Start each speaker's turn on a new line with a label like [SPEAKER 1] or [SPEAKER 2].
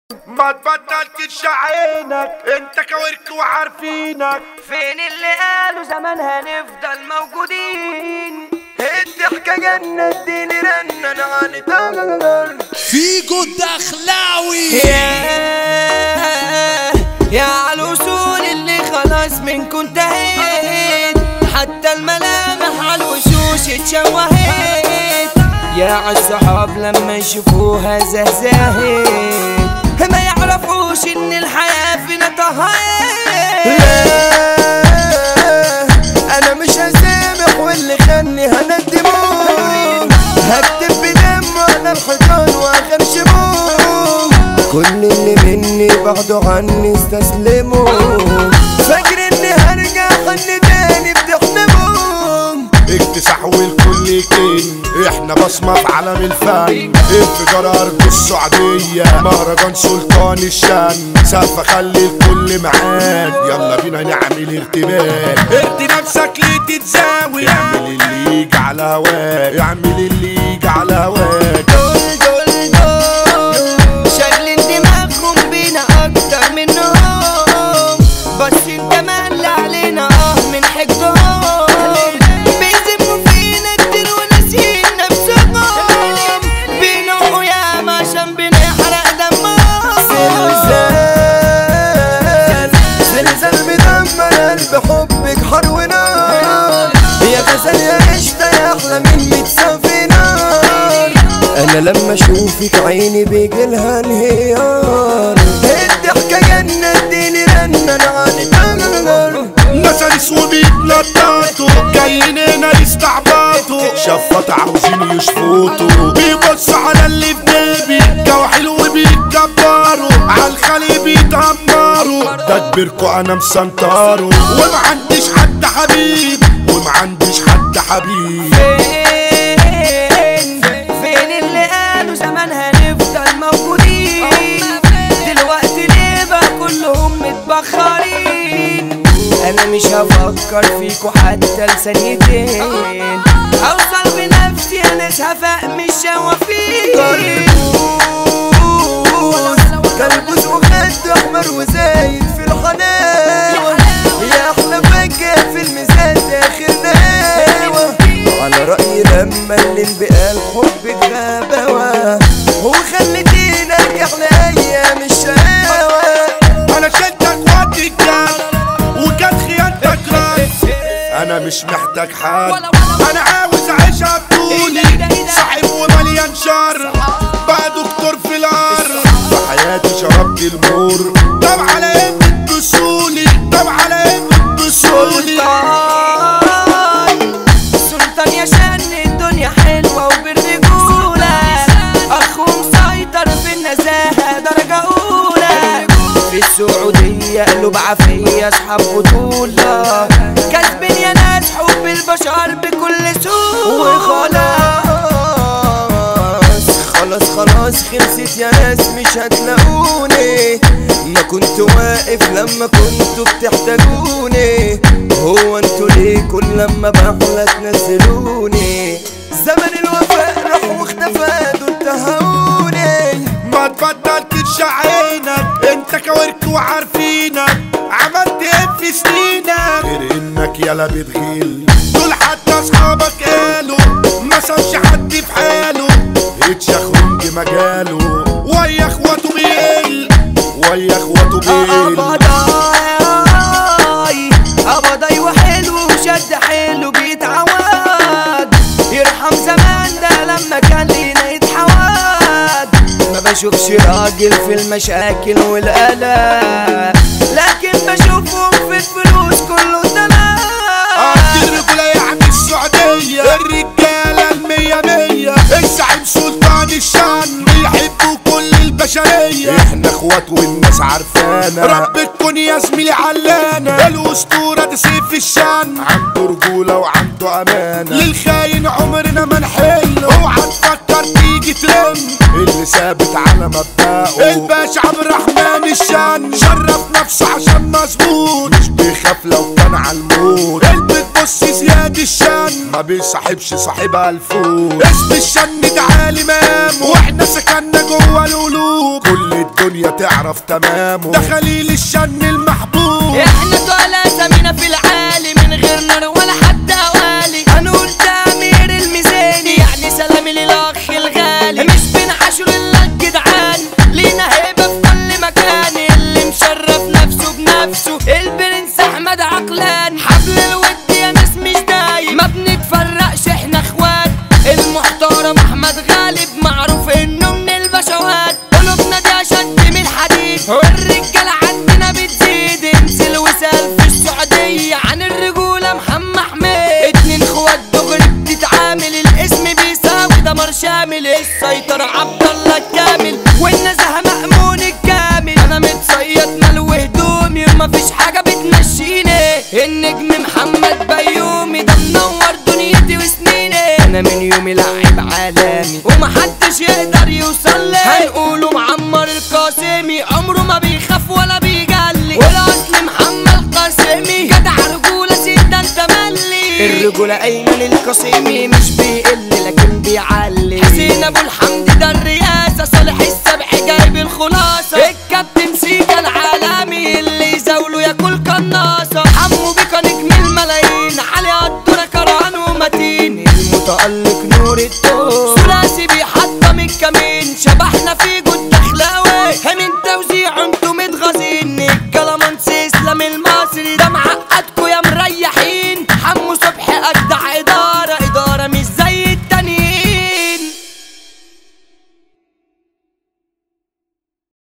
[SPEAKER 1] ما تبطلتش عينك انت كويرك وعارفينك
[SPEAKER 2] فين اللي قالوا زمان هنفضل موجودين الضحكة جنة اديني رنة انا هنتقل
[SPEAKER 3] فيجو الدخلاوي
[SPEAKER 2] يا يا على الوصول اللي خلاص منكم انتهيت حتى الملامح على الوشوش اتشوهت يا عالصحاب لما يشوفوها زهزهت ما يعرفوش ان الحياة فينا طهيت انا مش هسامح واللي خلني هندمه هكتب بدم على الحيطان واخر شموع كل اللي مني بعدوا عني استسلموا فاكر اني هرجع حن تاني بتحلموا
[SPEAKER 1] اكتساح والكل كين احنا بصمة في عالم الفن انفجار ارض السعودية مهرجان سلطان الشن سقف خلي الكل معاك يلا بينا نعمل ارتباك ارضي نفسك ليه تتزاوي اعمل اللي يجي على هواك اعمل اللي يجي على هواك
[SPEAKER 2] دول دول دول شاغلين دماغهم بينا اكتر منهم بس انت مال علينا اه من حقهم بيذموا فينا كتير وناسين نفسهم بينقوا ياما عشان بنحرق دمهم زلزال بدمر قلب حبك حر ونار يا غزال يا قشطة يا أحلى من ميت سفينة أنا لما أشوفك عيني بيجيلها انهيار الضحكة جنة اديني رنة أنا عنتقر
[SPEAKER 1] ناس اسود بيتنططوا جايين هنا يستعبطوا شفط عاوزين يشفطوا بيبص على اللي في جيبي جو حلو بيتكبروا عالخلي بيتأمروا ده كبيركوا انا مسنطره وما عنديش حد حبيب وما عنديش حد حبيب
[SPEAKER 2] فين فين اللي قالوا زمان هنفضل موجودين دلوقتي ليه بقى كلهم متبخرين انا مش هفكر فيكوا حتى لثانيتين اوصل بنفسي انا هفق مش شوافين كلبوس وخد احمر وزايد في الحلاوه يا احلى فجأة في الميزان اخر ناوة على رأيي لما اللي بقى الحب غابوة وخليتينا احلى ايام الشقاوة
[SPEAKER 1] انا شلتك وقت الجد وكان خيانتك رد انا مش محتاج حد انا عاوز اعيشها بطولي صاحب ومليان شر بقى دكتور في الارض في حياتي شربت المور طب على ايه بتبصولي طب على ايه بتبصولي
[SPEAKER 2] سلطان سلطان يا شن الدنيا حلوة وبالرجولة أخو مسيطر في النزاهة درجة أولى في السعودية قلوب عافية أصحاب بطولة كسبين يا ناس حب البشر بكل سهولة وخلاص خلاص خلاص خلصت يا ناس مش هتلاقوني ما كنت واقف لما كنتوا بتحتاجوني هو انتوا ليه كل لما بحلى تنزلوني زمن الوفاء راح واختفى دول انتهوني
[SPEAKER 1] ما تبطلتش عينك انت كويرك وعارفينك عملت ايه في سنينك غير انك يلا بتغيل دول حتى اصحابك قالوا ما سابش حد في حاله اتشخرنج مجاله ويا اخواته بيقل ويا اخواته بيقل
[SPEAKER 2] أبضاي أبضاي وحلو وشد حلو بيتعود يرحم زمان ده لما كان لينا يتحود ما بشوفش راجل في المشاكل والقلق لكن بشوفهم في الفلوس كله دلع
[SPEAKER 1] قد الرجولة يعني السعودية الرجالة المية مية الزعيم سلطان الشان بيحبوا كل البشرية احنا اخوات والناس عارفانا رب تكون يا زميلي علانة الاسطورة ده سيف الشان عنده رجولة وعنده امانة للخاين عمرنا ما نحل اوعى تفكر تيجي ترن اللي ثابت على مبدأه الباشا عبد الرحمن الشان شرف نفسه عشان مظبوط مش بيخاف لو كان على الموت البت بص زياد الشن ما بيصاحبش صاحبها الفول اسم الشن ده عالي مامه واحنا سكننا جوه القلوب كل الدنيا تعرف تمامه ده خليل الشن المحبوب
[SPEAKER 4] احنا طالع سمينا في العالي من غير نار ولا حتى والي هنقول تامير الميزاني يعني سلامي للاخ الغالي مش بنحشر الا الجدعان لينا هيبه في كل مكان اللي مشرف نفسه بنفسه البرنس احمد عقلان حبل الود يا ناس مش دايم ما بنتفرقش احنا اخوات المحترم احمد غالب معروف انه من البشوات قلوبنا دي اشد من الحديد والرجاله عندنا بتزيد انزل وسال في السعوديه عن الرجوله محمد حميد اتنين اخوات دغري بتتعامل الاسم بيساوي دمر شامل السيطره عبد الله الكامل والنزاهه مأمون الكامل انا متصيد ملو هدومي ومفيش حاجه بتمشيني النجم محمد بيومي ده منور دنيتي وسنيني انا من يومي لاعب عالمي ومحدش يقدر يوصل لي هنقوله معمر القاسمي عمره ما بيخاف ولا بيجلي والاصل محمد قاسمي جدع رجوله سيد ده انت ملي الرجوله ايمن القاسمي مش بيقل لكن بيعلي حسين ابو الحمد